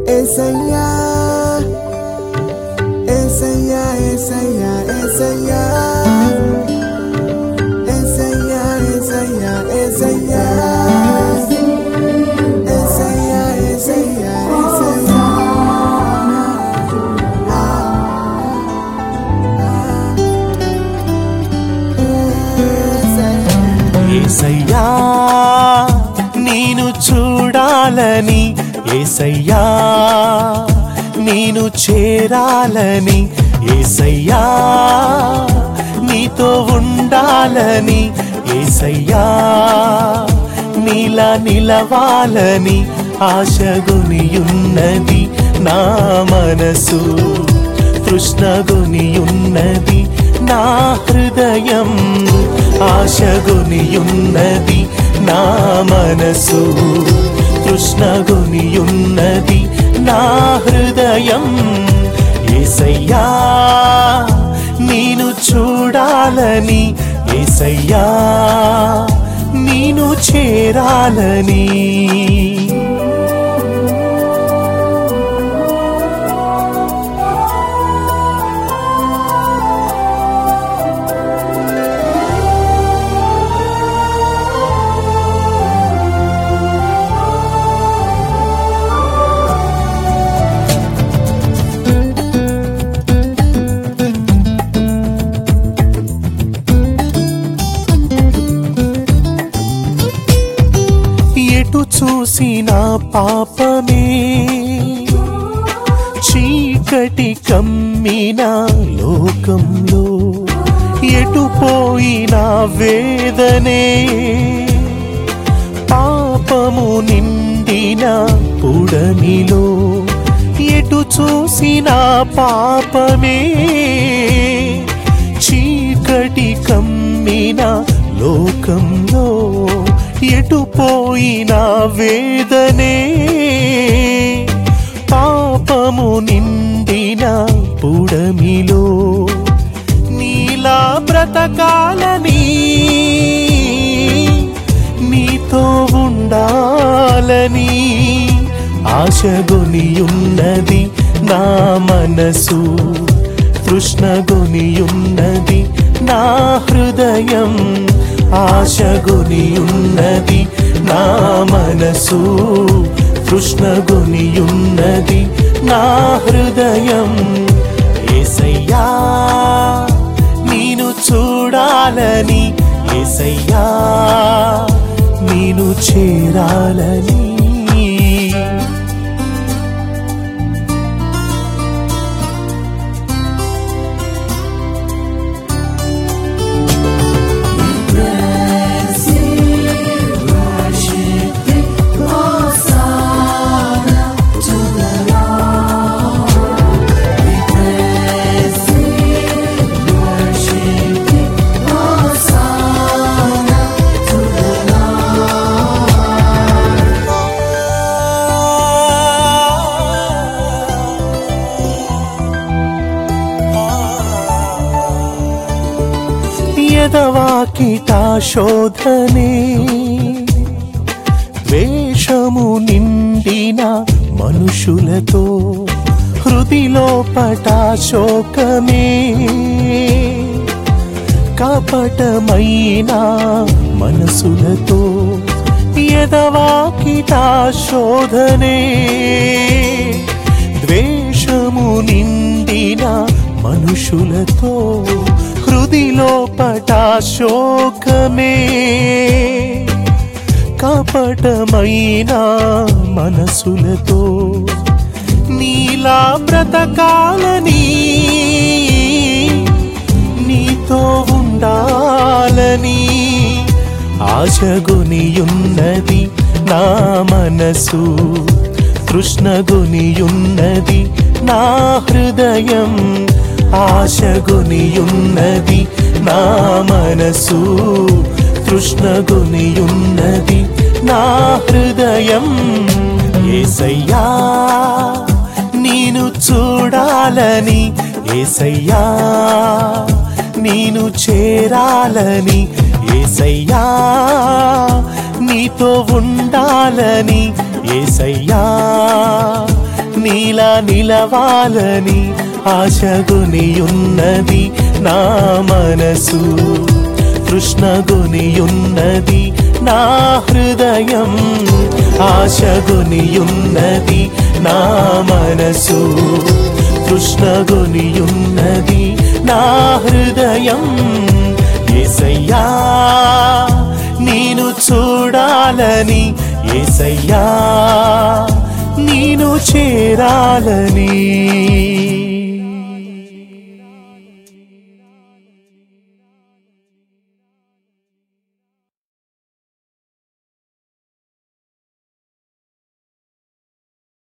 ఏసయ్యా ఏసయ్యా ఏసయ్యా ఏసయ్యా ఏసయ్యా ఏసయ్యా ఏసయ్యా ఏసయ్యా ఏసయ్యా ఏసయ్యా ఏసయ్యా నేను చూడాలని ఏసయ్యా నేను చేరాలని ఏసయ్యా నీతో ఉండాలని ఏసయ్యా నీలా నిలవాలని ఆశగునియున్నది నా మనసు తృష్ణగునియున్నది నా హృదయం ఆశగునియున్నది నా మనసు తృష్ణగునియున్నది నా హృదయం ఏసయ్యా నేను చూడాలని ఏసయ్యా నేను చేరాలని ఎటు చూసిన పాపమే చీకటి కమ్మిన లోకంలో ఎటు పోయిన వేదనే పాపము నిండిన పుడమిలో ఎటు చూసిన పాపమే చీకటి కమ్మిన లోకంలో ఎటు పోయిన వేదనే పాపము నిండిన పుడమిలో నీలా బ్రతకాలని నీతో ఉండాలని ఆశగొనియున్నది నా మనసు తృష్ణగొనియున్నది నా హృదయం ఆశగొనియున్నది నా మనసు తృష్ణగొనియున్నది నా హృదయం ఏసయ్యా నేను చూడాలని ఏసయ్యా నేను చేరాలని ఎదవాకిట శోధనే ద్వేషము నిండిన మనుషులతో హృదిలో పట శోకమే కపటమైన మనసులతో ఎదవాకిట శోధనే ద్వేషము నిండిన మనుషులతో హృదిలో పట శోకమే కపటమైన మనసులతో నీలా బ్రతకాలని నీతో ఉండాలని ఆశగునియున్నది నా మనసు తృష్ణగునియున్నది నా హృదయం ఆశగునియున్నది నా మనసు తృష్ణగునియున్నది నా హృదయం ఏసయ్యా నేను చూడాలని ఏసయ్యా నేను చేరాలని ఏసయ్యా నీతో ఉండాలని ఏసయ్యా నీలా నిలవాలని ఆశగునియున్నది నా మనసు కృష్ణగునియున్నది నా హృదయం ఆశగునియున్నది నా మనసు కృష్ణగునియున్నది నా హృదయం ఏసయ్యా నేను చూడాలని ఏసయ్యా నేను చేరాలని